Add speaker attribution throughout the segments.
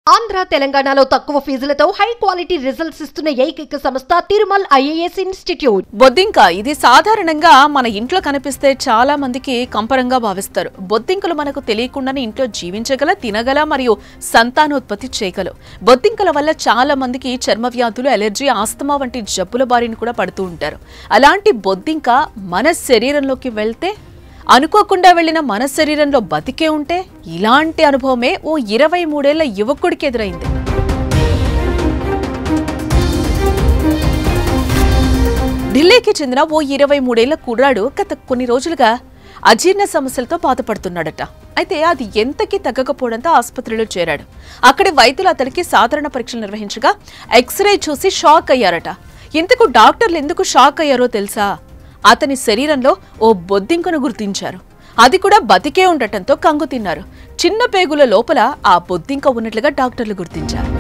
Speaker 1: ఆంధ్ర తెలంగాణలో తక్కువ ఫీజులతో high quality results ఇస్తున్న ఏకైక సంస్థ తిరుమల్ ఐఏఎస్ ఇన్స్టిట్యూట్
Speaker 2: బొద్దింక ఇది సాధారణంగా మన ఇంట్లో కనిపిస్తే చాలా మందికి కంపరంగా భావిస్తారు బొద్దింకలు మనకు తెలియకుండానే ఇంట్లో జీవించగల తినగల మరియు సంతానోత్పత్తి చేయగలవు బొద్దింకల వల్ల చాలా మందికి చర్మ వ్యాధులు ఎలర్జీ ఆస్తమా వంటి జబ్బుల బారిన కూడా పడుతూ ఉంటారు అలాంటి బొద్దింక మన శరీరంలోకి వెళ్తే అనుకోకుండా వెళ్ళిన మన శరీరంలో బతికే ఉంటే ఇలాంటి అనుభవమే ఓ ఇరవై మూడేళ్ల యువకుడికి ఎదురైంది ఢిల్లీకి చెందిన ఓ ఇరవై మూడేళ్ల కుర్రాడు గత కొన్ని రోజులుగా అజీర్ణ సమస్యలతో బాధపడుతున్నాడట అయితే అది ఎంతకీ తగ్గకపోవడంతో ఆసుపత్రిలో చేరాడు అక్కడి వైద్యులు అతనికి సాధారణ పరీక్షలు నిర్వహించగా ఎక్స్రే చూసి షాక్ అయ్యారట ఇంతకు డాక్టర్లు ఎందుకు షాక్ అయ్యారో తెలుసా అతని శరీరంలో ఓ బొద్దింకను గుర్తించారు అది కూడా బతికే ఉండటంతో కంగు తిన్నారు చిన్న పేగుల లోపల ఆ బొద్దింక ఉన్నట్లుగా డాక్టర్లు గుర్తించారు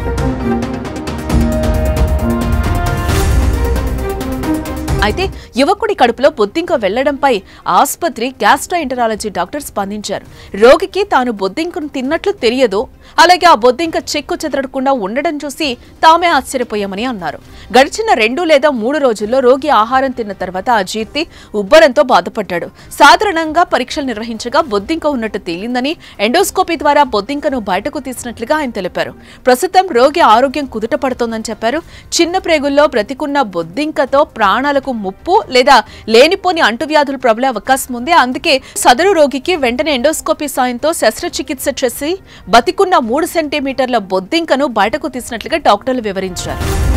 Speaker 2: అయితే యువకుడి కడుపులో బొద్దింక వెళ్లడంపై ఆసుపత్రి గ్యాస్ట్రోఎంటరాలజీ డాక్టర్ స్పందించారు రోగికి తాను బొద్దింకను తిన్నట్లు తెలియదు అలాగే ఆ బొద్దింక చెక్కు చెదరకుండా ఉండడం చూసి తామే ఆశ్చర్యపోయామని అన్నారు గడిచిన రెండు లేదా మూడు రోజుల్లో రోగి ఆహారం తిన్న తర్వాత అజీర్తి ఉబ్బరంతో బాధపడ్డాడు సాధారణంగా పరీక్షలు నిర్వహించగా బొద్దింక ఉన్నట్టు తేలిందని ఎండోస్కోపీ ద్వారా బొద్దింకను బయటకు తీసినట్లుగా ఆయన తెలిపారు ప్రస్తుతం రోగి ఆరోగ్యం కుదుట పడుతోందని చెప్పారు చిన్న ప్రేగుల్లో బ్రతికున్న బొద్దింకతో ప్రాణాలకు ముప్పు లేదా లేనిపోని అంటువ్యాధులు ప్రబలే అవకాశం ఉంది అందుకే సదరు రోగికి వెంటనే ఎండోస్కోపీ సాయంతో శస్త్రచికిత్స చేసి బతికున్న మూడు సెంటీమీటర్ల బొద్దింకను బయటకు తీసినట్లుగా డాక్టర్లు వివరించారు